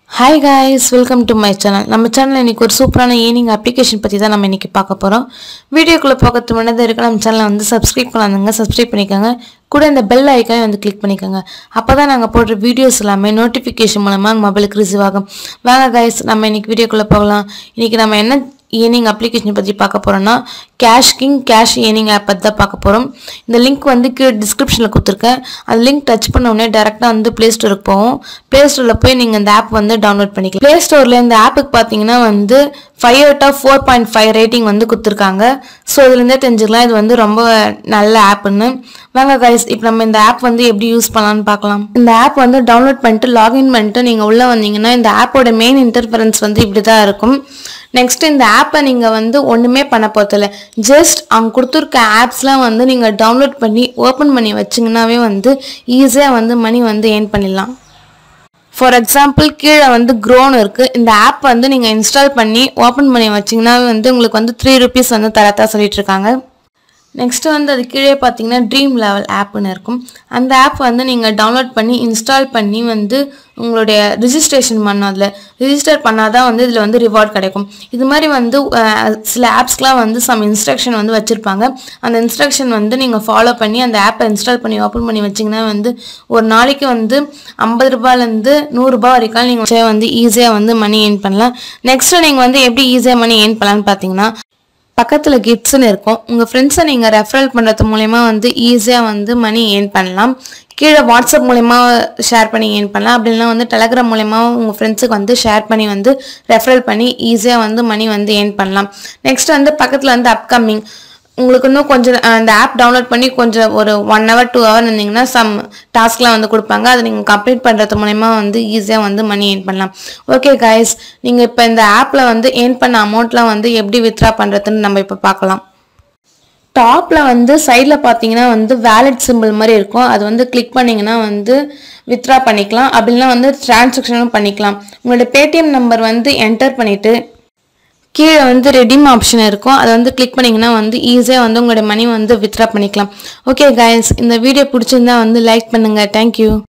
hi guys welcome to my channel நம்ம channel இன்னைக்கு ஒரு சூப்பரான ஏர்னிங் அப்ளிகேஷன் பற்றி தான் நம்ம இன்னைக்கு பார்க்க போகிறோம் வீடியோக்குள்ளே பார்க்கறது முன்னாடி இருக்க நம்ம சேனலை வந்து சப்ஸ்கிரைப் பண்ணாதுங்க சப்ஸ்கிரைப் பண்ணிக்கோங்க கூட இந்த பெல் ஐக்கானை வந்து கிளிக் பண்ணிக்கோங்க அப்போ தான் நாங்கள் போடுற வீடியோஸ் எல்லாமே நோட்டிஃபிகேஷன் மூலமாக மொபைலுக்கு ரிசீவ் ஆகும் வாங்க காய்ஸ் நம்ம இன்னைக்கு வீடியோக்குள்ளே போகலாம் இன்னைக்கு நம்ம என்ன ஏர்னிங் அப்ளிகேஷன் பற்றி பார்க்க போகிறோம்னா cash king cash earning app பற்றி தான் பார்க்க போகிறோம் இந்த லிங்க் வந்து கீழே டிஸ்கிரிப்ஷனில் கொடுத்துருக்கேன் அந்த லிங்க் டச் பண்ண உடனே டேரெக்டாக வந்து ப்ளே ஸ்டோருக்கு போவோம் ப்ளே ஸ்டோரில் போய் நீங்கள் இந்த ஆப் வந்து டவுன்லோட் பண்ணிக்கலாம் ப்ளே ஸ்டோரில் இந்த ஆப்புக்கு பார்த்தீங்கன்னா வந்து five out of four point five rating வந்து கொடுத்துருக்காங்க ஸோ இதுலேருந்தே தெரிஞ்சுக்கலாம் இது வந்து ரொம்ப நல்ல ஆப்புன்னு வாங்க கைஸ் இப்போ நம்ம இந்த ஆப் வந்து எப்படி யூஸ் பண்ணலாம்னு பார்க்கலாம் இந்த ஆப் வந்து டவுன்லோட் பண்ணிட்டு லாகின் பண்ணிட்டு நீங்கள் உள்ளே வந்தீங்கன்னா இந்த ஆப்போட மெயின் இன்டர்ஃபரன்ஸ் வந்து இப்படி தான் இருக்கும் நெக்ஸ்ட் இந்த ஆப்பை நீங்கள் வந்து ஒன்றுமே பண்ண போகிறதில்ல ஜஸ்ட் அவங்க கொடுத்துருக்க ஆப்ஸ்லாம் வந்து நீங்கள் டவுன்லோட் பண்ணி ஓப்பன் பண்ணி வச்சிங்கனாவே வந்து ஈஸியாக வந்து மணி வந்து ஏர்ன் பண்ணிடலாம் ஃபார் எக்ஸாம்பிள் கீழே வந்து க்ரோன் இருக்குது இந்த ஆப் வந்து நீங்கள் இன்ஸ்டால் பண்ணி ஓப்பன் பண்ணி வச்சிங்கனாவே வந்து உங்களுக்கு வந்து த்ரீ ருபீஸ் வந்து தரத்தா சொல்லிட்டு இருக்காங்க நெக்ஸ்ட் வந்து அது கீழே பார்த்தீங்கன்னா ட்ரீம் லெவல் ஆப்னு இருக்கும் அந்த ஆப் வந்து நீங்கள் டவுன்லோட் பண்ணி இன்ஸ்டால் பண்ணி வந்து உங்களுடைய ரிஜிஸ்ட்ரேஷன் பண்ணணும் அதில் ரிஜிஸ்டர் பண்ணால் தான் வந்து இதில் வந்து ரிவார்ட் கிடைக்கும் இது மாதிரி வந்து அஹ், சில ஆப்ஸ்க்குலாம் வந்து சம் இன்ஸ்ட்ரக்ஷன் வந்து வச்சுருப்பாங்க அந்த இன்ஸ்ட்ரக்ஷன் வந்து நீங்கள் ஃபாலோ பண்ணி அந்த ஆப்பை இன்ஸ்டால் பண்ணி ஓப்பன் பண்ணி வச்சிங்கன்னா வந்து ஒரு நாளைக்கு வந்து ஐம்பது ரூபாயிலேருந்து நூறுரூபா வரைக்கும் நீங்கள் வந்து ஈஸியாக வந்து மணி ஏர்ன் பண்ணலாம் நெக்ஸ்ட்டு நீங்கள் வந்து எப்படி ஈஸியாக மணி ஏர்ன் பண்ணலான்னு பார்த்தீங்கன்னா பக்கத்தில் கிட்ஸ்னு இருக்கும் உங்கள் ஃப்ரெண்ட்ஸை நீங்கள் ரெஃபரல் பண்ணுறது மூலயமா வந்து ஈஸியாக வந்து மணி ஏர்ன் பண்ணலாம் கீழே வாட்ஸ்அப் மூலயமா ஷேர் பண்ணி ஏர்ன் பண்ணலாம் அப்படி இல்லைனா வந்து டெலகிராம் மூலயமா உங்கள் ஃப்ரெண்ட்ஸுக்கு வந்து ஷேர் பண்ணி வந்து ரெஃபரல் பண்ணி ஈஸியாக வந்து மணி வந்து ஏர்ன் பண்ணலாம் நெக்ஸ்ட் வந்து பக்கத்தில் வந்து அப்கமிங் உங்களுக்கு இன்னும் கொஞ்சம் அஹ், இந்த ஆப் டவுன்லோட் பண்ணி கொஞ்சம் ஒரு ஒன் ஹவர் டூ ஹவர் இருந்தீங்கன்னா சம் டாஸ்க்லாம் வந்து கொடுப்பாங்க அதை நீங்கள் கம்ப்ளீட் பண்ணுறது மூலயமா வந்து ஈஸியாக வந்து மணி ஏர்ன் பண்ணலாம் ஓகே கைஸ் நீங்கள் இப்போ இந்த ஆப்பில் வந்து ஏர்ன் பண்ண அமௌண்ட்லாம் வந்து எப்படி வித்ரா பண்ணுறதுன்னு நம்ம இப்போ பார்க்கலாம் டாப்பில் வந்து சைடில் பார்த்தீங்கன்னா வந்து வேலட் சிம்பிள் மாதிரி இருக்கும் அது வந்து கிளிக் பண்ணிங்கன்னா வந்து வித்ரா பண்ணிக்கலாம் அப்படின்னா வந்து டிரான்சாக்ஷனும் பண்ணிக்கலாம் உங்களோட பேடிஎம் நம்பர் வந்து என்டர் பண்ணிவிட்டு கீழே வந்து ரெடீம் ஆப்ஷன் இருக்கும் அதை வந்து கிளிக் பண்ணிங்கன்னா வந்து ஈஸியாக வந்து உங்களோட மணி வந்து வித்ரா பண்ணிக்கலாம் ஓகே கைஸ் இந்த வீடியோ பிடிச்சிருந்தா வந்து லைக் பண்ணுங்கள் தேங்க்யூ